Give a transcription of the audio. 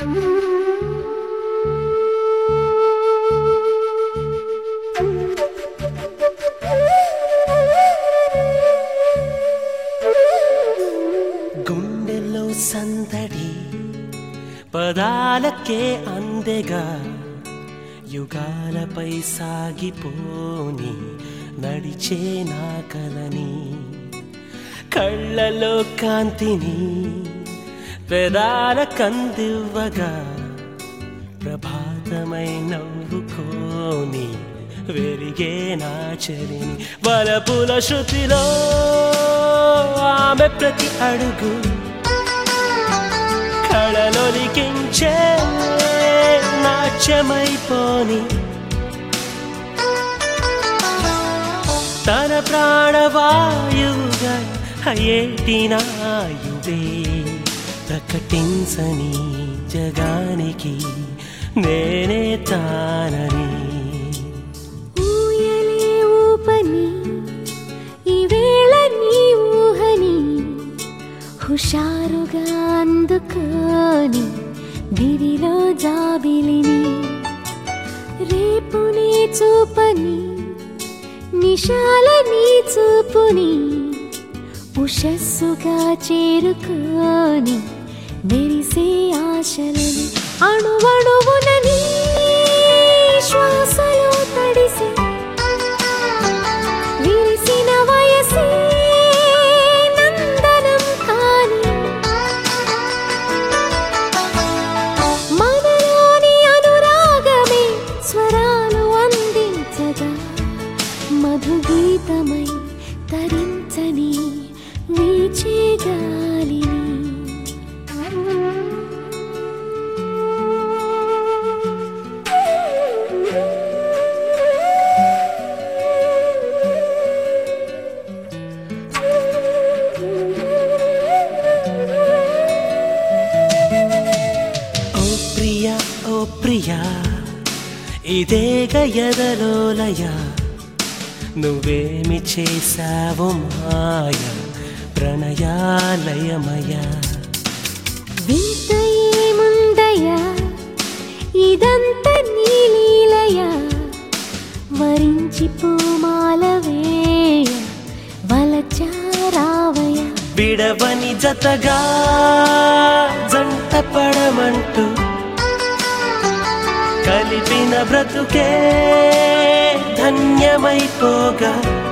గుండెల్లో సందడి పదాలకే అందెగా యుగాలపై సాగిపోని నడిచే నా కలని కళ్ళలో కాంతిని పెదాల కందివ్వగా ప్రభాతమై నవ్వుకోని వెలిగే నా చరిని బలపుల శృతిలో ఆమె ప్రతి అడుగు కళలొలికించే నాట్యమైపోని తన ప్రాణవాయువుగా అయ్యేటి నాయువే ప్రకటించని జగానికి నేనే తానని ఊయలే ఊపని ఈవేళ నీ ఊహని హుషారుగా అందుకొని దివిలో జాబిలిని రేపు నీ చూపని నిశాల నీ చూపుని ఉషస్సుగా చేరుకొని మెరిసే ఆశలని అణువణువున నీ శ్వాసలో తడిసి విరిసిన వయసే నందనం కాని మనలోని అనురాగమే స్వరాలు అందించగా మధుగీతమై తరించని వీచే గాలిని ఓ ప్రియా ఓ ప్రియా ఇదేగ ఎదలోలయ నువ్వేమి చేశావు మాయ ప్రణయాలయమయ వింత ఏముందయ్యా ఇదంతా నీలీలయ వరించి పూమాల వేయ వలచారావయ విడవని జతగా జంట పడమంటూ కలిపిన బ్రతుకే ధన్యమైపోగా